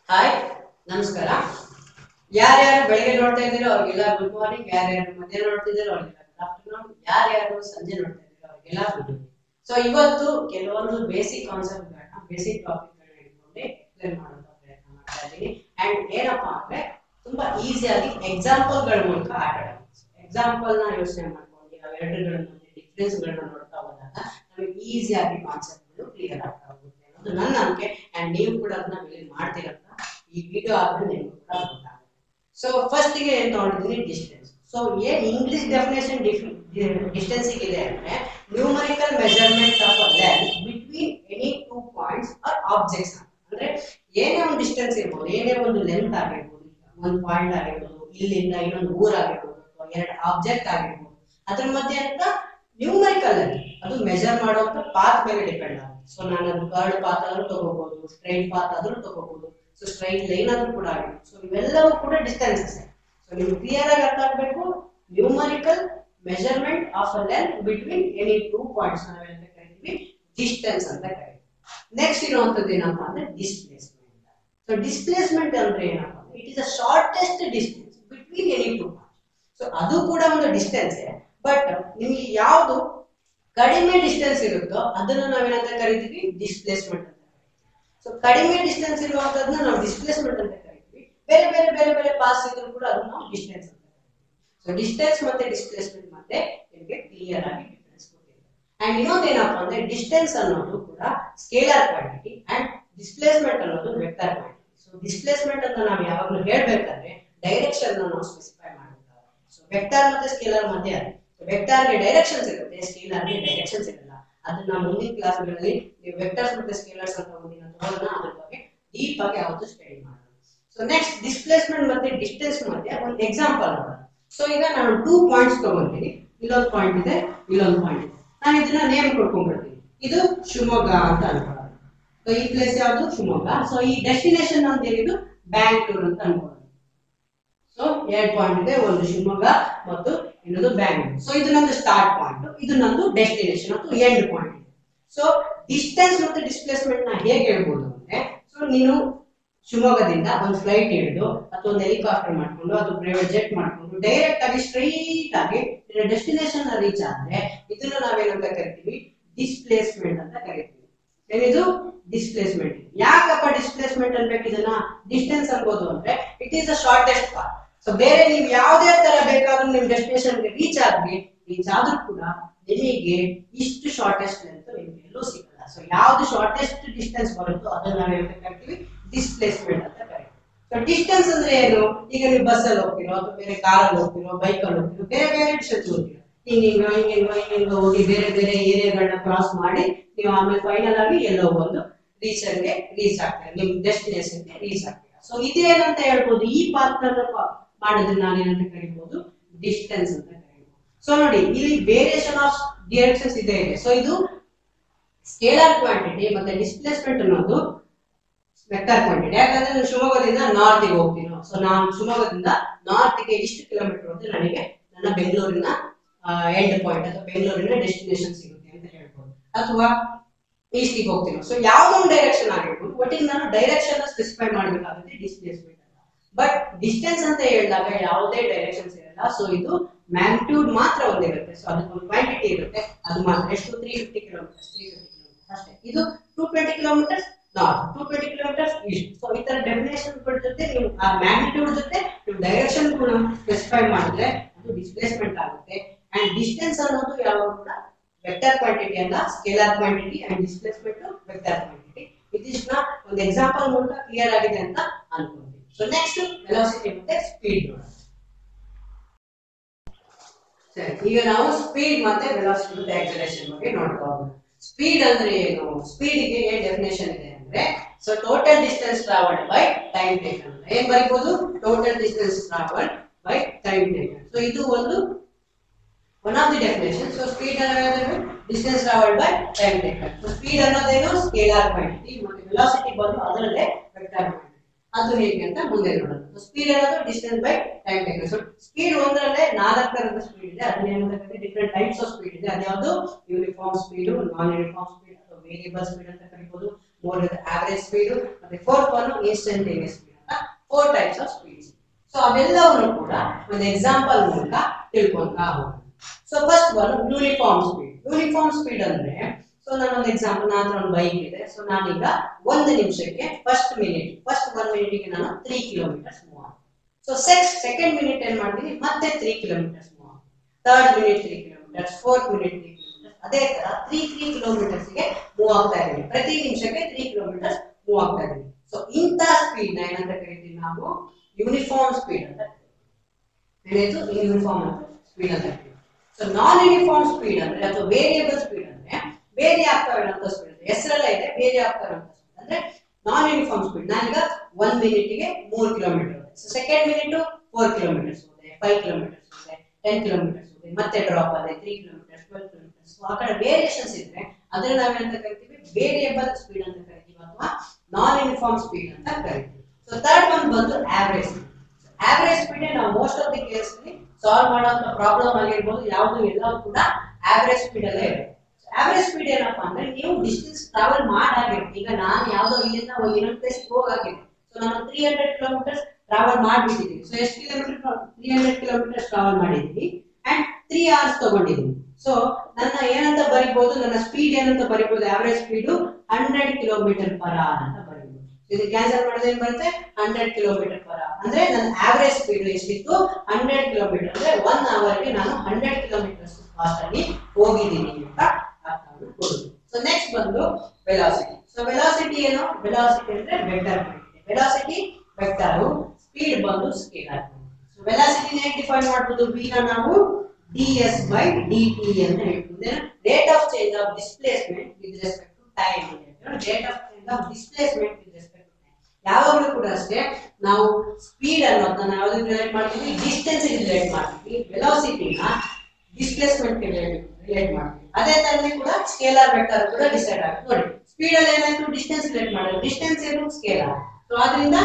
Hi ನಮಸ್ಕಾರ ಯಾರ್ಯಾರು ಬೆಳಗ್ಗೆ ನೋಡ್ತಾ ಇದ್ದೀರೋ ಅವ್ರಿಗೆಲ್ಲ ಗುಡ್ ಮಾರ್ನಿಂಗ್ ಯಾರ್ಯಾರು ಮಧ್ಯಾಹ್ನ ನೋಡ್ತಿದ್ದೀರೋ ಅವ್ರಿಗೆಲ್ಲ ಗುಡ್ ಆಫ್ಟರ್ನೂನ್ ಯಾರ್ಯಾರು ಸಂಜೆ ನೋಡ್ತಾ ಇದ್ದೀರೋ ಅವ್ರಿಗೆಲ್ಲ ಗುಡ್ ಈವ್ನಿಂಗ್ ಸೊ ಇವತ್ತು ಕೆಲವೊಂದು ಬೇಸಿಕ್ ಕಾನ್ಸೆಪ್ಟ್ಗಳನ್ನ ಬೇಸಿಕ್ ಟಾಪಿಕ್ಗಳನ್ನ ಇಟ್ಕೊಂಡು ಎಕ್ಸ್ಪ್ಲೇನ್ ಮಾಡುವಂತ ಪ್ರಯತ್ನ ಮಾಡ್ತಾ ಇದ್ದೀನಿ ಅಂಡ್ ಏನಪ್ಪಾ ಅಂದ್ರೆ ತುಂಬಾ ಈಸಿಯಾಗಿ ಎಕ್ಸಾಂಪಲ್ಗಳ ಮೂಲಕ ಆಟ ಎಕ್ಸಾಂಪಲ್ ನ ಯೋಚನೆ ಮಾಡ್ಕೊಂಡು ಅವೆರಡುಗಳ ಮಧ್ಯೆ ಡಿಫ್ರೆನ್ಸ್ ಗಳನ್ನ ನೋಡ್ತಾ ಹೋದಾಗ ನಮಗೆ ಈಸಿಯಾಗಿ ಕಾನ್ಸೆಪ್ಟ್ಗಳು ಕ್ಲಿಯರ್ ಆಗ್ತಾ ಹೋಗುತ್ತೆ ಅನ್ನೋದು ನನ್ನ ನಂಬಿಕೆ ಅಂಡ್ ನೀವು ಕೂಡ ಅದನ್ನ ಮೇಲೆ ಮಾಡ್ತೀರಂತ ಈ ವಿಡಿಯೋ ಆದ್ಮೇಲೆ ನಿಮ್ಗೆ ಕೂಡ ಗೊತ್ತಾಗುತ್ತೆ ಸೊ ಫಸ್ಟ್ ಗೆ ಏನ್ ತಗೊಂಡಿದ್ದೀನಿ ಡಿಸ್ಟೆನ್ಸ್ ಸೊ ಏನ್ ಇಂಗ್ಲಿಷ್ ಡೆಫಿನೇಷನ್ ಡಿಸ್ಟೆನ್ಸ್ ಇದೆ ಅಂದ್ರೆ numerical measurement of a length between any two points or objects ಅಂದ್ರೆ ಏನೇ ಒಂದು ಡಿಸ್ಟೆನ್ಸ್ ಇರ್ಬೋದು ಏನೇ ಒಂದು ಲೆಂತ್ ಆಗಿರ್ಬೋದು ಒಂದು ಪಾಯಿಂಟ್ ಆಗಿರ್ಬೋದು ಇಲ್ಲಿಂದ ಇನ್ನೊಂದು ಊರ್ ಆಗಿರ್ಬೋದು ಅಥವಾ ಎರಡು ಆಬ್ಜೆಕ್ಟ್ ಆಗಿರ್ಬೋದು ಅದ್ರ ಮಧ್ಯೆ ಅಂತ ನ್ಯೂಮರಿಕಲ್ ಅಲ್ಲಿ ಅದು ಮೆಜರ್ ಮಾಡುವಂತ ಪಾತ್ ಮೇಲೆ ಡಿಪೆಂಡ್ ಆಗುತ್ತೆ ಸೊ ನಾನು ಅದು ಕರ್ಡ್ ಪಾತ್ ಆದ್ರೂ ತಗೋಬಹುದು ಸ್ಟ್ರೈಟ್ ಪಾತ್ ಆದ್ರೂ ತಗೋಬಹುದು ಸೊ ಸ್ಟ್ರೈಟ್ ಲೈನ್ ಆದ್ರೂ ಕೂಡ ಆಗಿರ್ಬೋದು ಸೊ ಇವೆಲ್ಲವೂ ಕೂಡ ಡಿಸ್ಟೆನ್ಸಸ್ ಸೊ ನಿಮ್ಗೆ ಕ್ಲಿಯರ್ ಆಗಿ ಅರ್ಥ ಆಗ್ಬೇಕು numerical measurement of a length between any two points ನಾವೇನಂತ ಕರಿತೀವಿ ಡಿಸ್ಟೆನ್ಸ್ ಅಂತ ಕರಿತೀವಿ ನೆಕ್ಸ್ಟ್ ಇರುವಂತದ್ದು ಏನಪ್ಪಾ ಅಂದ್ರೆ ಡಿಸ್ಪ್ಲೇಸ್ಮೆಂಟ್ ಸೊ ಡಿಸ್ಪ್ಲೇಸ್ಮೆಂಟ್ ಅಂದ್ರೆ ಏನಪ್ಪಾ ಅಂದ್ರೆ it is a shortest distance between any two points so ಅದು ಕೂಡ ಒಂದು ಡಿಸ್ಟೆನ್ಸ್ ಬಟ್ ನಿಮ್ಗೆ ಯಾವುದು ಕಡಿಮೆ ಡಿಸ್ಟೆನ್ಸ್ ಇರುತ್ತೋ ಅದನ್ನ ನಾವೇನಂತ ಕರಿತೀವಿ ಡಿಸ್ಪ್ಲೇಸ್ಮೆಂಟ್ ಅಂತ ಕರಿತೀವಿ ಸೊ ಕಡಿಮೆ ಡಿಸ್ಟೆನ್ಸ್ ಇರುವಂತದನ್ನ ನಾವು ಡಿಸ್ಪ್ಲೇಸ್ಮೆಂಟ್ ಅಂತ ಕರಿತೀವಿ ಬೇರೆ ಬೇರೆ ಬೇರೆ ಬೇರೆ ಪಾಸ್ ಇದ್ರು ಕೂಡ ಅದನ್ನ ನಾವು ಡಿಸ್ಟೆನ್ಸ್ ಅಂತ ಕರಿತೀವಿ ಸೊ ಡಿಸ್ಟೆನ್ಸ್ ಮತ್ತೆ ಡಿಸ್ಪ್ಲೇಸ್ಮೆಂಟ್ ಮತ್ತೆ ನಿಮಗೆ ಕ್ಲಿಯರ್ ಆಗಿ ಡಿಫ್ರೆನ್ಸ್ ಕೊಟ್ಟಿದೆ ಅಂಡ್ ಇನ್ನೊಂದೇನಪ್ಪ ಅಂದ್ರೆ ಡಿಸ್ಟೆನ್ಸ್ ಅನ್ನೋದು ಕೂಡ ಸ್ಕೇಲಾರ್ ಕ್ವಾಂಟಿಟಿ ಅಂಡ್ ಡಿಸ್ಪ್ಲೇಸ್ಮೆಂಟ್ ಅನ್ನೋದು ವೆಕ್ಟರ್ ಕ್ವಾಂಟಿಟಿ ಸೊ ಡಿಸ್ಪ್ಲೇಸ್ಮೆಂಟ್ ಅಂತ ನಾವು ಯಾವಾಗಲೂ ಹೇಳ್ಬೇಕಾದ್ರೆ ಡೈರೆಕ್ಷನ್ ನಾವು ಸ್ಪೆಸಿಫೈ ಮಾಡಬೇಕಾಗುತ್ತೆ ಸೊ ವೆಕ್ಟರ್ ಮತ್ತೆ ಸ್ಕೇಲಾರ್ ಮಧ್ಯೆ ವೆಕ್ಟರ್ಗೆ ಡೈರೆಕ್ಷನ್ಸ್ ಇರುತ್ತೆ ಸ್ಕೇಲಾರ್ಗೆ ಡೈರೆಕ್ಷನ್ಸ್ ಇರಲ್ಲ ಅದನ್ನ ಮುಂದಿನ ಕ್ಲಾಸ್ಗಳಲ್ಲಿ ನೀವು ವೆಕ್ಟರ್ಸ್ ಮತ್ತೆ ಸ್ಕೇಲರ್ಸ್ ಅಂತ ಮುಂದಿನ ತಗೊಳ್ಳೋಣ ಅದ್ರ ಬಗ್ಗೆ ಡೀಪ್ ಆಗಿ ಯಾವತ್ತು ಸ್ಟಡಿ ಮಾಡೋಣ ಸೊ ನೆಕ್ಸ್ಟ್ ಡಿಸ್ಪ್ಲೇಸ್ಮೆಂಟ್ ಮತ್ತೆ ಡಿಸ್ಟೆನ್ಸ್ ಮಧ್ಯೆ ಒಂದು ಎಕ್ಸಾಂಪಲ್ ನೋಡೋಣ ಸೊ ಈಗ ನಾನು ಟೂ ಪಾಯಿಂಟ್ಸ್ ತಗೊಂತೀನಿ ಇಲ್ಲೊಂದು ಪಾಯಿಂಟ್ ಇದೆ ಇಲ್ಲೊಂದು ಪಾಯಿಂಟ್ ಇದೆ ನಾನು ಇದನ್ನ ನೇಮ್ ಕೊಟ್ಕೊಂಡ್ಬಿಡ್ತೀನಿ ಇದು ಶಿವಮೊಗ್ಗ ಅಂತ ಅನ್ಕೊಳ್ಳೋಣ ಸೊ ಈ ಪ್ಲೇಸ್ ಯಾವುದು ಶಿವಮೊಗ್ಗ ಸೊ ಈ ಡೆಸ್ಟಿನೇಷನ್ ಅಂತ ಏನಿದು ಬ್ಯಾಂಗ್ಳೂರ್ ಅಂತ ಅನ್ಕೊಳ್ಳೋಣ ಸೊ ಎರಡು ಪಾಯಿಂಟ್ ಇದೆ ಒಂದು ಶಿವಮೊಗ್ಗ ಮತ್ತು ಇನ್ನೊಂದು ಬ್ಯಾಂಗ್ಳೂರ್ ಸೊ ಇದು ನಂದು ಸ್ಟಾರ್ಟ್ ಪಾಯಿಂಟ್ ಇದು ನಂದು ಡೆಸ್ಟಿನೇಷನ್ ಅಥವಾ ಎಂಡ್ ಪಾಯಿಂಟ್ ಇದೆ ಸೊ ಡಿಸ್ಟೆನ್ಸ್ ಮತ್ತು ಡಿಸ್ಪ್ಲೇಸ್ಮೆಂಟ್ ನ ಹೇಗೆ ಹೇಳ್ಬೋದು ಅಂದ್ರೆ ಸೊ ನೀನು ಶಿವಮೊಗ್ಗದಿಂದ ಒಂದು ಫ್ಲೈಟ್ ಹಿಡಿದು ಅಥವಾ ಒಂದು ಹೆಲಿಕಾಪ್ಟರ್ ಮಾಡ್ಕೊಂಡು ಅದು ಪ್ರೈವೇಟ್ ಜೆಟ್ ಮಾಡ್ಕೊಂಡು ಡೈರೆಕ್ಟ್ ಆಗಿ ಸ್ಟ್ರೈಟ್ ಆಗಿ ಡೆಸ್ಟಿನೇಷನ್ ರೀಚ್ ಆದ್ರೆ ಇದನ್ನ ನಾವೇನಂತ ಕರಿತೀವಿ ಡಿಸ್ಪ್ಲೇಸ್ಮೆಂಟ್ ಅಂತ ಕರಿತೀವಿ ಏನಿದು ಡಿಸ್ಪ್ಲೇಸ್ಮೆಂಟ್ ಯಾಕಪ್ಪ ಡಿಸ್ಪ್ಲೇಸ್ಮೆಂಟ್ ಅನ್ಬೇಕು ಇದನ್ನ ಡಿಸ್ಟೆನ್ಸ್ ಅನ್ಬೋದು ಅಂದ್ರೆ it is the shortest path so ಬೇರೆ ನೀವು ಯಾವುದೇ ತರ ಬೇಕಾದ್ರೂ ನಿಮ್ ಡೆಸ್ಟಿನೇಷನ್ ರೀಚ್ ಆದ್ರಿ ರೀಚ್ ಆದ್ರೂ ಕೂಡ ನಿಮಗೆ ಇಷ್ಟು ಶಾರ್ಟೆಸ್ಟ್ ಲೆಂತ್ ನಿಮ್ಗೆ ಎಲ್ಲೂ ಸಿಗಲ್ಲ ಸೊ ಯಾವ್ದು ಶಾರ್ಟೆಸ್ಟ್ ಡಿಸ್ಟೆನ್ಸ್ ಬರುತ್ತೋ ಅದನ್ನ ನಾವು ಏನಂತ ಕರಿತೀವಿ ಡಿಸ್ಪ್ಲೇಸ್ಮೆಂಟ್ ಅಂತ ಕರಿತೀವಿ ಸೊ ಡಿಸ್ಟೆನ್ಸ್ ಅಂದ್ರೆ ಏನು ಈಗ ನೀವು ಬಸ್ ಅಲ್ಲಿ ಹೋಗ್ತಿರೋ ಅಥವಾ ಬೇರೆ ಕಾರಲ್ಲಿ ಹೋಗ್ತಿರೋ ಬೈಕ್ ಅಲ್ಲಿ ಹೋಗ್ತಿರೋ ಬೇರೆ ಬೇರೆ ಡಿಸ್ಟೆನ್ಸ್ ಹೋಗ್ತಿರೋ ಹಿಂಗ ಹಿಂಗ ಹಿಂಗ ಹಿಂಗ ಹೋಗಿ ಬೇರೆ ಬೇರೆ ಏರಿಯಾಗಳನ್ನ ಕ್ರಾಸ್ ಮಾಡಿ ನೀವು ಆಮೇಲೆ ಫೈನಲ್ ಆಗಿ ಎಲ್ಲೋ ಒಂದು ರೀಚರ್ಗೆ ರೀಚ್ ಆಗ್ತಾರೆ ನಿಮ್ ಡೆಸ್ಟಿನೇಷನ್ಗೆ ರೀಚ್ ಆಗ್ತೀರಾ ಸೊ ಇದೇನಂತ ಹೇಳ್ಬೋದು ಈ ಪಾತ್ರ ಮಾಡಿದ್ರೆ ನಾನೇನಂತ ಕರಿಬಹುದು ಡಿಸ್ಟೆನ್ಸ್ ಅಂತ ಕರಿಬಹುದು ಸೊ ನೋಡಿ ಇಲ್ಲಿ ವೇರಿಯೇಷನ್ ಆಫ್ ಡೈರೆಕ್ಷನ್ಸ್ ಇದೆ ಇದೆ ಸೊ ಇದು ಸ್ಕೇಲಾರ್ ಕ್ವಾಂಟಿಟಿ ಮತ್ತೆ ಡಿಸ್ಪ್ಲೇಸ್ಮೆಂಟ್ ಅನ್ನೋದು ವೆಕ್ಟರ್ ಕ್ವಾಂಟಿಟಿ ಯಾಕಂದ್ರೆ ನಾನು ಶಿವಮೊಗ್ಗದಿಂದ ನಾರ್ತ್ಗೆ ಹೋಗ್ತೀನಿ ಸೊ ನಾನು ಶಿವಮೊಗ್ಗದಿಂದ ನಾರ್ತ್ಗೆ ಇಷ್ಟು ಕಿಲೋಮೀಟರ್ ಹೋದ್ರೆ ನನಗೆ ನನ್ನ ಬೆಂಗಳೂರಿನ ಎಂಡ್ ಪಾಯಿಂಟ್ ಅಥವಾ ಬೆಂಗಳೂರಿನ ಡೆಸ್ಟಿನೇಷನ್ ಸಿಗುತ್ತೆ ಅಂತ ಹೇಳ್ಬೋದು ಅಥವಾ ಈಸ್ಟಿಗೆ ಹೋಗ್ತೀನಿ ಸೊ ಯಾವ್ದೊಂದು ಡೈರೆಕ್ಷನ್ ಆಗಿರ್ಬೋದು ಒಟ್ಟಿಗೆ ನಾನು ಡೈರೆಕ್ಷನ್ ಸ್ಪೆಸಿಫೈ ಮಾಡಬೇಕಾಗುತ್ತೆ ಡಿಸ್ಪ್ಲೇಸ್ಮೆಂಟ್ ಅಂತ ಬಟ್ ಡಿಸ್ಟೆನ್ಸ್ ಅಂತ ಹೇಳಿದಾಗ ಯಾವುದೇ ಡೈರೆಕ್ಷನ್ಸ್ ಇರಲ್ಲ ಸೊ ಇದು ಮ್ಯಾಗ್ನಿಟ್ಯೂಡ್ ಮಾತ್ರ ಒಂದಿರುತ್ತೆ ಸೊ ಅದಕ್ಕೊಂದು ಕ್ವಾಂಟಿಟಿ ಇರುತ್ತೆ ಅದು ಮಾತ್ರ ಎಷ್ಟು three fifty kilometres three fifty kilometres ಅಷ್ಟೇ ಇದು two twenty kilometres north two twenty kilometres east so ಈ ತರ ಡೆಫಿನೇಷನ್ ಜೊತೆ ನೀವು ಆ ಮ್ಯಾಗ್ನಿಟ್ಯೂಡ್ ಜೊತೆ ನೀವು ಡೈರೆಕ್ಷನ್ ಕೂಡ ಸ್ಪೆಸಿಫೈ ಮಾಡಿದ್ರೆ ಅದು ಡಿಸ್ಪ್ಲೇಸ್ಮೆಂಟ್ ಆಗುತ್ತೆ ಅಂಡ್ ಡಿಸ್ಟೆನ್ಸ್ ಅನ್ನೋದು ಯಾವಾಗ ಕೂಡ ವೆಕ್ಟರ್ ಕ್ವಾಂಟಿಟಿ ಅಲ್ಲ scalar quantity and displacement vector quantity ಇದಿಷ್ಟನ್ನ ಒಂದು ಎಕ್ಸಾಂಪಲ್ ಮೂಲಕ ಕ್ಲಿಯರ್ ಆಗಿದೆ ಅಂತ ಅನ್ಕೊಂತೀವಿ ಸೊ ನೆಕ್ಸ್ಟ್ ವೆಲಾಸಿಟಿ ಮತ್ತೆ ಸ್ಪೀಡ್ ನೋಡೋಣ ಸರಿ ಈಗ ನಾವು ಸ್ಪೀಡ್ ಮತ್ತೆ ವೆಲಾಸಿಟಿ ಮತ್ತೆ ಆಕ್ಸಲರೇಷನ್ ಬಗ್ಗೆ ನೋಡ್ತಾ ಹೋಗೋಣ ಸ್ಪೀಡ್ ಅಂದ್ರೆ ಏನು ಸ್ಪೀಡ್ ಗೆ ಏನ್ ಡೆಫಿನೇಷನ್ ಇದೆ ಅಂದ್ರೆ so total distance travelled by time taken ಏನ್ ಬರೀಬಹುದು total distance travelled by time taken so ಇದು ಒಂದು one of the definition so speed ಅನ್ನೋದು distance travelled by time taken so speed ಅನ್ನೋದೇನು ಸ್ಕೇಲಾರ್ ಕ್ವಾಂಟಿಟಿ ಮತ್ತೆ ವೆಲಾಸಿಟಿ ಬಂದು ಅದರಲ್ಲೇ ವೆಕ್ಟರ್ ಕ್ವಾಂಟಿಟಿ ಅದು ಹೇಗೆ ಅಂತ ಮುಂದೆ ನೋಡೋಣ ಸ್ಪೀಡ್ ಅನ್ನೋದು distance by time taken so speed ಒಂದರಲ್ಲೇ ನಾಲ್ಕು ತರದ ಸ್ಪೀಡ್ ಇದೆ ಅದನ್ನ ಡಿಫ್ರೆಂಟ್ ಟೈಪ್ಸ್ ಆಫ್ ಸ್ಪೀಡ್ ಇದೆ ಅದ್ಯಾವುದು uniform speed non uniform speed ಅಥವಾ ವೇರಿಯಬಲ್ ಸ್ಪೀಡ್ ಅಂತ ಕರಿಬಹುದು ಮೂರ್ ಆವರೇಜ್ ಸ್ಪೀಡ್ ಮತ್ತೆ ಫೋರ್ತ್ ಒನ್ ಇನ್ಸ್ಟಂಟೇನಿಯಸ್ ಸ್ಪೀಡ್ ಅಂತ four types of speeds so ಅವೆಲ್ಲವನ್ನು ಕೂಡ ಒಂದು ಎಕ್ಸಾಂಪಲ್ ಮೂಲಕ ತಿಳ್ಕೊಂತಾ ಹೋಗೋಣ so first one uniform speed uniform speed ಅಂದ್ರೆ ಸೊ ನಾನು ಒಂದು ಎಕ್ಸಾಂಪಲ್ ನನ್ನ ಹತ್ರ ಒಂದು ಬೈಕ್ ಇದೆ ಸೊ ನಾನೀಗ ಒಂದು ನಿಮಿಷಕ್ಕೆ ಫಸ್ಟ್ ಮಿನಿಟ್ ಫಸ್ಟ್ ಒನ್ ಮಿನಿಟ್ಗೆ ನಾನು ತ್ರೀ ಕಿಲೋಮೀಟರ್ಸ್ ಮೂವ್ ಆಗ್ತೀನಿ ಸೊ ಸೆಕ್ಸ್ ಸೆಕೆಂಡ್ ಮಿನಿಟ್ ಏನ್ ಮಾಡ್ತೀನಿ ಮತ್ತೆ ತ್ರೀ ಕಿಲೋಮೀಟರ್ಸ್ ಮೂವ್ ಆಗ್ತೀನಿ third minute three kilometres fourth minute three kilometres ಅದೇ ತರ ತ್ರೀ ತ್ರೀ ಕಿಲೋಮೀಟರ್ಸ್ ಗೆ ಮೂವ್ ಆಗ್ತಾ ಇದ್ದೀನಿ ಪ್ರತಿ ನಿಮಿಷಕ್ಕೆ ತ್ರೀ ಕಿಲೋಮೀಟರ್ಸ್ ಮೂವ್ ಆಗ್ತಾ ಇದ್ದೀನಿ ಸೊ ಇಂಥ ಸ್ಪೀಡ್ ನ ಏನಂತ ಕರಿತೀವಿ ನಾವು ಯೂನಿಫಾರ್ಮ್ ಸ್ಪೀಡ್ ಅಂತ ಏನಾಯ್ತು ಯೂನಿಫಾರ್ಮ್ ಅಂತ ಸ್ಪೀಡ್ ಅಂತ ಕರಿತೀವಿ ಸೊ ನಾನ್ ಯೂನಿಫಾರ್ಮ್ ಸ್ಪೀಡ್ ಅಂದ್ರೆ ಅಥವಾ ವೇರಿಯಬಲ್ ಸ್ಪೀಡ್ ಅಂದ್ರೆ ಬೇರೆ ಆಗ್ತಾ ಇರೋಂಥ ಸ್ಪೀಡ್ ಹೆಸರಲ್ಲೇ ಇದೆ ಬೇರೆ ಆಗ್ತಾ ಇರೋಂಥ ಸ್ಪೀಡ್ ಅಂದ್ರೆ ನಾನ್ ಯೂನಿಫಾರ್ಮ್ ಸ್ಪೀಡ್ ನಾನೀಗ ಒನ್ ಮಿನಿಟ್ಗೆ ಮೂರು kilometre so second minute four kilometres ಹೋದೆ ಫೈವ್ ಕಿಲೋಮೀಟರ್ಸ್ ಹೋದೆ ಟೆನ್ ಕಿಲೋಮೀಟರ್ಸ್ ಹೋದೆ ಮತ್ತೆ ಡ್ರಾಪ್ ಆದೆ ತ್ರೀ ಕಿಲೋಮೀಟರ್ಸ್ ಟ್ವೆಲ್ ಕಿಲೋಮೀಟರ್ಸ್ ಆ ಕಡೆ ವೇರಿಯೇಷನ್ಸ್ ಇದ್ರೆ ಅದನ್ನ ನಾವೇನಂತ ಕರಿತೀವಿ ವೇರಿಯಬಲ್ ಸ್ಪೀಡ್ ಅಂತ ಕರಿತೀವಿ ಅಥವಾ ನಾನ್ ಯೂನಿಫಾರ್ಮ್ ಸ್ಪೀಡ್ ಅಂತ ಕರಿತೀವಿ ಸೊ ಥರ್ಡ್ ಒನ್ ಬಂದು ಆವರೇಜ್ ಸ್ಪೀಡ್ ಆವರೇಜ್ ಸ್ಪೀಡ್ ನಾವು most of the case solve ಮಾಡುವಂತ ಪ್ರಾಬ್ಲಮ್ ಆಗಿರ್ಬೋದು ಯಾವುದು ಎಲ್ಲವೂ ಕೂಡ ಆವರೇಜ್ ಸ್ಪೀಡ್ ಅಲ್ಲೇ ಇರುತ್ತೆ ಆವರೇಜ್ ಸ್ಪೀಡ್ ಏನಪ್ಪಾ ಅಂದ್ರೆ ನೀವು ಡಿಸ್ಟೆನ್ಸ್ ಟ್ರಾವೆಲ್ ಮಾಡಾಗಿರ್ತೀವಿ ಈಗ ನಾನು ಯಾವ್ದೋ ಇಲ್ಲಿಂದ ಹೋಗಿ ಇನ್ನೊಂದು ಪ್ಲೇಸ್ ಹೋಗಾಗಿದೆ ಸೊ ನಾನು ತ್ರೀ ಹಂಡ್ರೆಡ್ ಕಿಲೋಮೀಟರ್ಸ್ ಟ್ರಾವೆಲ್ ಮಾಡ್ಬಿಟ್ಟಿದ್ದೀನಿ ಸೊ ಎಷ್ಟು kilometre three hundred kilometres travel ಮಾಡಿದ್ದೀನಿ ಅಂಡ್ ತ್ರೀ ಅವರ್ಸ್ ತಗೊಂಡಿದ್ದೀನಿ ಸೊ ನನ್ನ ಏನಂತ ಬರಿಬಹುದು ನನ್ನ ಸ್ಪೀಡ್ ಏನಂತ ಬರಿಬಹುದು average speed hundred kilometre per hour ಅಂತ ಬರಿಬಹುದು ಇದು ಕ್ಯಾನ್ಸಲ್ ಮಾಡಿದ್ರೆ ಏನ್ ಬರುತ್ತೆ ಹಂಡ್ರೆಡ್ ಕಿಲೋಮೀಟರ್ ಪರ್ ಅವರ್ ಅಂದ್ರೆ ನನ್ನ ಆವರೇಜ್ ಸ್ಪೀಡ್ ಎಷ್ಟಿತ್ತು ಹಂಡ್ರೆಡ್ ಕಿಲೋಮೀಟರ್ ಅಂದ್ರೆ ಒನ್ ಅವರ್ಗೆ ನಾನು ಹಂಡ್ರೆಡ್ ಕಿಲೋಮೀಟರ್ಸ್ ಫಾಸ್ಟ್ ಅಲ್ಲಿ ಹೋಗಿದ್ದೀನಿ ಅಂತ ಅರ್ಥವನ್ನು ಕೊಡುದು ಸೊ ನೆಕ್ಸ್ಟ್ ಬಂದು ವೆಲಾಸಿಟಿ ಸೊ ವೆಲಾಸಿಟಿ ಏನು ವೆಲಾಸಿಟಿ ಅಂದ್ರೆ ವೆಕ್ಟರ್ ವೆಲಾಸಿಟಿ ವೆಕ್ಟರ್ ಸ್ಪೀಡ್ ಬಂದು ಸ್ಕೇಲರ್ ಸೊ ವೆಲಾಸಿಟಿ ಹೇಗೆ ಡಿಫೈನ್ ಮಾಡ್ಬೋದು v ನ ನಾವು ds by dt ಅಂತ ಹೇಳ್ತೀವಿ rate of change of displacement with respect to time rate of change of displacement with respect to time ಯಾವಾಗಲೂ ಕೂಡ ಅಷ್ಟೇ ನಾವು ಸ್ಪೀಡ್ ಅನ್ನೋದನ್ನ ಯಾವ್ದಕ್ಕೆ ರಿಲೇಟ್ ಮಾಡ್ತೀವಿ ಡಿಸ್ಟೆನ್ಸ್ ರಿಲೇಟ್ ಮಾಡ್ತೀವಿ ವೆಲಾಸಿಟಿನ ಡಿಸ್ಪ್ಲೇಸ್ಮೆಂಟ್ ರಿಲೇಟ್ ಮಾಡ್ತೀವಿ ಅದೇ ತರನೇ ಕೂಡ ಸ್ಕೇಲಾರ್ ವೆಕ್ಟರ್ ಕೂಡ ಡಿಸೈಡ್ ಆಗುತ್ತೆ ನೋಡಿ ಸ್ಪೀಡ್ ಅಲ್ಲಿ ಏನಾಯ್ತು ಡಿಸ್ಟೆನ್ಸ್ ರಿಲೇಟ್ ಮಾಡೋದು ಡಿಸ್ಟೆನ್ಸ್ ಏನು ಸ್ಕೇಲಾರ್ ಸೊ ಅದರಿಂದ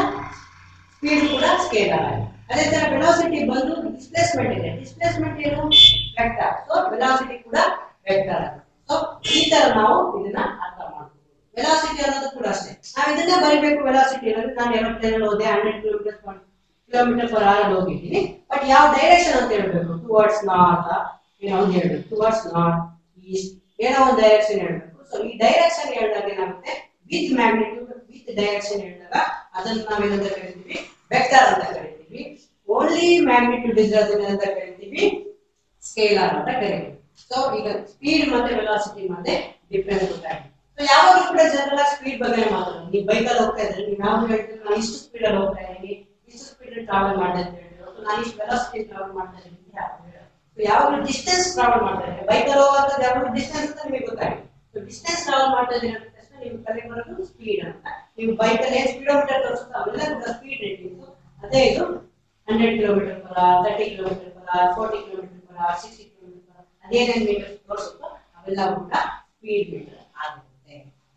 ಸ್ಪೀಡ್ ಕೂಡ ಸ್ಕೇಲಾರ್ ಆಗಿದೆ ಅದೇ ತರ ವೆಲಾಸಿಟಿ ಬಂದು ಡಿಸ್ಪ್ಲೇಸ್ಮೆಂಟ್ ಇದೆ ಡಿಸ್ಪ್ಲೇಸ್ಮೆಂಟ್ ಏನು ವೆಕ್ಟರ್ ಸೊ ವೆಲಾಸಿಟಿ ಕೂಡ ವೆಕ್ಟರ್ ಸೊ ಈ ತರ ನಾವು ಇದನ್ನ ಅರ್ಥ ಮಾಡ್ತೀವಿ ವೆಲಾಸಿಟಿ ಅನ್ನೋದು ಕೂಡ ಅಷ್ಟೇ ನಾವು ಇದನ್ನೇ ಬರಿಬೇಕು ವೆಲಾಸಿಟಿ ಅಂದ್ರೆ ನಾನು ಏರೋಪ್ಲೇನ್ ಅಲ್ಲಿ ಹೋದೆ hundred kilometre kilometre per hour ಹೋಗಿದ್ದೀನಿ ಬಟ್ ಯಾವ ಡೈರೆಕ್ಷನ್ ಅಂತ ಹೇಳ್ಬೇಕು ಟುವರ್ಡ್ಸ್ ನಾರ್ತ್ ಏನೋ ಒಂದು ಹೇಳ್ಬೇಕು ಟುವರ್ಡ್ಸ್ ನಾರ್ತ್ ಈಸ್ಟ್ ಏನೋ ಒಂದು ಡೈರೆಕ್ಷನ್ ಹೇಳ್ಬೇಕು ಸೊ ಈ ಡೈರೆಕ್ಷನ್ ಹೇಳಿದಾಗ ಏನಾಗುತ್ತೆ ವಿತ್ ಮ್ಯಾಗ್ನಿಟ್ಯೂಡ್ ವಿತ್ ಡೈರೆಕ್ಷನ್ ಹೇಳಿದಾಗ ಅದನ್ನ ನಾವೇನಂತ ಕರಿತೀವಿ ವೆಕ್ಟರ್ ಅಂತ ಕರಿತೀವಿ ಓನ್ಲಿ ಮ್ಯಾಗ್ನಿಟ್ಯೂಡ್ ಇದ್ರೆ ಅದನ್ನ ಅಂತ ಕರಿತೀವಿ ಸ್ಕೇಲಾರ್ ಅಂತ ಕರಿತೀವಿ ಸೊ ಈಗ ಸ್ಪೀಡ್ ಮತ್ತೆ ವೆಲಾಸಿಟಿ ಮತ್ತೆ ಡಿಫ್ರೆನ್ಸ್ ಗೊತ್ತಾಗಿದೆ ಸೊ ಯಾವಾಗಲೂ ಕೂಡ ಜನರಲ್ ಸ್ಪೀಡ್ ಬಗ್ಗೆ ಮಾತಾಡೋದು ನೀವು ಬೈಕಲ್ಲಿ ಹೋಗ್ತಾ ಇದ್ರೆ ನೀವು ಯಾವಾಗ ಹೇಳ್ತೀರಿ ನಾನು ಇಷ್ಟು ಸ್ಪೀಡ್ ಅಲ್ಲಿ ಹೋಗ್ತಾ ಇದ್ದೀನಿ ಇಷ್ಟು ಸ್ಪೀಡ್ ಟ್ರಾವೆಲ್ ಮಾಡಿದೆ ಅಂತ ಹೇಳಿದ್ರು ಸೊ ನಾನು ಇಷ್ಟು ವೆಲಾಸಿಟಿ ಟ್ರಾವೆಲ್ ಮಾಡ್ತಾ ಇದ್ದೀನಿ ಅಂತ ಯಾವಾಗ ಹೇಳೋದು? So ಯಾವಾಗಲೂ ಡಿಸ್ಟೆನ್ಸ್ ಟ್ರಾವೆಲ್ ಮಾಡ್ತಾ ಇದ್ದಾರೆ ಬೈಕಲ್ಲಿ ಹೋಗುವಂಥದ್ದು ಯಾವಾಗಲೂ ಡಿಸ್ಟೆನ್ಸ್ ಅಂತ ನಿಮಗೆ ಗೊತ್ತಾಗಿದೆ ಸೊ ಡಿಸ್ಟೆನ್ಸ್ ಟ್ರಾವೆಲ್ ಮಾಡ್ತಾ ಇದ್ದೀನಿ ಅಂತ ತಕ್ಷಣ ನೀವು ಕಲೆ ಬರೋದು ಸ್ಪೀಡ್ ಅಂತ ನೀವು ಬೈಕಲ್ಲಿ ಏನು ಸ್ಪೀಡೋಮೀಟರ್ ತೋರಿಸುತ್ತೋ ಅವೆಲ್ಲ ಕೂಡ ಸ್ಪೀಡ್ ರೇಟಿಂಗ್ ಅದೇ ಇದು hundred kilometre per hour thirty kilometre per hour forty kilometre per hour sixty kilometre per hour ಅದೇನೇನು ಮೀಟರ್ ತೋರಿಸುತ್ತೋ ಅವೆಲ್ಲ ಕೂಡ ಸ್ಪೀಡ್ ಮೀಟರ್ ಆಗಿರುತ್ತೆ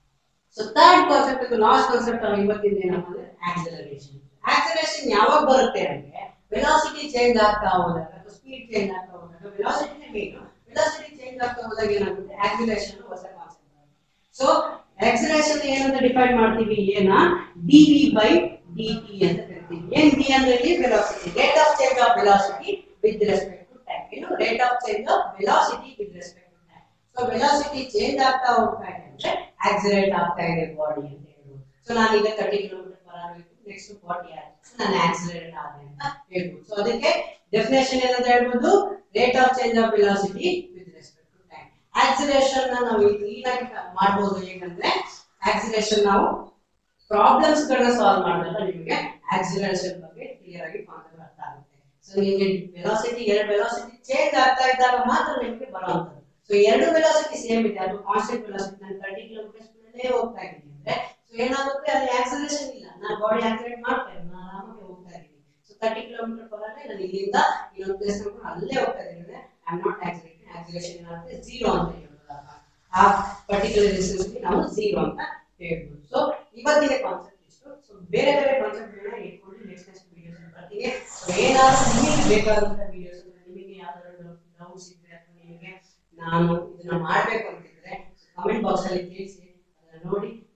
so third concept last concept ನಾವು ಇವತ್ತಿಂದ ಏನಪ್ಪ ಅಂದ್ರೆ ಆಕ್ಸಲರೇಷನ್ ಆಕ್ಸಲರೇಷನ್ ಯಾವಾಗ ಬರುತ್ತೆ ಅಂದ್ರೆ ವೆಲಾಸಿಟಿ ಚೇಂಜ್ ಆಗ್ತಾ ಹೋದಾಗ ಅಥವಾ ಸ್ಪೀಡ್ ಚೇಂಜ್ ಆಗ್ತಾ ಹೋದಾಗ ವೆಲಾಸಿಟಿನೇ ಮೇನು ವೆಲಾಸಿಟಿ ಚೇಂಜ್ ಆಗ್ತಾ ಹೋದಾಗ ಏನಾಗುತ್ತೆ ಆಕ್ಸಿಲೇಷನ್ ಹೊಸ ಕಾನ್ಸೆಪ್ಟ್ ಸೊ ಆಕ್ಸಿಲೇಷನ್ ಏನಂತ ಡಿಫೈನ್ ಮಾಡ್ತೀವಿ ಏನ D V by D T ಅಂತ ಕರಿತೀವಿ ಏನ್ ಡಿ ಅಂದ್ರೆ ಇಲ್ಲಿ velocity rate of change of velocity with respect to time ಏನು rate of change of velocity with respect to time so velocity change ಆಗ್ತಾ ಹೋಗ್ತಾ ಇದೆ ಅಂದ್ರೆ ಆಕ್ಸಿಲೇಟ್ ಆಗ್ತಾ ಇದೆ ಬಾಡಿ ಅಂತ ಹೇಳ್ಬೋದು ಸೊ ನಾನೀಗ thirty kilometre per hour next forty ಆಗುತ್ತೆ ನಾನು ಆಕ್ಸಿಲೇಟ್ ಆದೆ ಅಂತ ಹೇಳ್ಬೋದು ಸೊ ಅದಕ್ಕೆ ಡೆಫಿನೇಷನ್ ಏನಂತ ಹೇಳ್ಬೋದು rate of change of velocity with respect to time acceleration ನಾವು ಕ್ಲೀನಾಗಿ ಮಾಡ್ಬೋದು ಹೇಗಂದ್ರೆ ಆಕ್ಸಿಲೇಷನ್ ನಾವು ಪ್ರಾಬ್ಲಮ್ಸ್ ಗಳನ್ನ ಸಾಲ್ವ್ ಮಾಡಿದಾಗ ನಿಮಗೆ ಆಕ್ಸಿಲರೇಷನ್ ಬಗ್ಗೆ ಕ್ಲಿಯರ್ ಆಗಿ ಕಾನ್ಸೆಪ್ಟ್ ಅರ್ಥ ಆಗುತ್ತೆ ಸೊ ನಿಮಗೆ ವೆಲಾಸಿಟಿ ಎರಡು ವೆಲಾಸಿಟಿ ಚೇಂಜ್ ಆಗ್ತಾ ಇದ್ದಾಗ ಮಾತ್ರ ನಿಮಗೆ ಬರುವಂತದ್ದು ಸೊ ಎರಡು ವೆಲಾಸಿಟಿ ಸೇಮ್ ಇದೆ ಅದು ಕಾನ್ಸ್ಟೆಂಟ್ ವೆಲಾಸಿಟಿ ನಾನು ತರ್ಟಿ ಕಿಲೋಮೀಟರ್ ಸ್ಪೀಡಲ್ಲೇ ಹೋಗ್ತಾ ಇದ್ದೀನಿ ಅಂದ್ರೆ ಸೊ ಏನಾಗುತ್ತೆ ಅಲ್ಲಿ ಆಕ್ಸಿಲರೇಷನ್ ಇಲ್ಲ ನಾನು ಬಾಡಿ ಆಕ್ಸಿಲೇಟ್ ಮಾಡ್ತಾ ಇದ್ದೀನಿ ನಾನು ಆರಾಮಾಗಿ ಹೋಗ್ತಾ ಇದ್ದೀನಿ so thirty kilometre per hour ನಾನು ಇಲ್ಲಿಂದ ಇನ್ನೊಂದು ಪ್ಲೇಸ್ ತಗೊಂಡು ಅಲ್ಲೇ ಹೋಗ್ತಾ ಇದ್ದೀನಿ I am not accelerating acceleration ಏನಾಗುತ್ತೆ ಝೀರೋ ಅಂತ ಹೇಳ್ಬೋದು ಆ ಪರ್ಟಿಕ್ಯುಲರ್ ಡಿಸ್ಟೆನ್ಸ್ ನಾವು ಝೀರೋ ಅಂತ ಹೇಳ್ಬೋದು ಸೊ ಇವತ್ತಿನ ಕಾನ್ಸೆಪ್ಟ್ ಇಷ್ಟು ಸೊ ಬೇರೆ ಬೇರೆ ಕಾನ್ಸೆಪ್ಟ್ ಗಳನ್ನ ಇಟ್ಕೊಂಡು ನೆಕ್ಸ್ಟ್ ನೆಕ್ಸ್ಟ್ ವಿಡಿಯೋಸ್ ಬರ್ತೀನಿ ಸೊ ಏನಾದ್ರು ನಿಮಗೆ ಬೇಕಾದಂತ ವಿಡಿಯೋಸ್ ನಿಮಗೆ ಯಾವ್ದಾದ್ರು ಡೌಟ್ಸ್ ಇದ್ರೆ ಅಥವಾ ನಿಮಗೆ ನಾನು ಇದನ್ನ ಮಾಡ್ಬೇಕು ಅಂತಿದ್ರೆ ಕಮೆಂಟ್ ಬಾಕ್ಸ್ ಅಲ್ಲಿ ತಿಳಿಸಿ ಅದನ್ನ ನೋಡಿ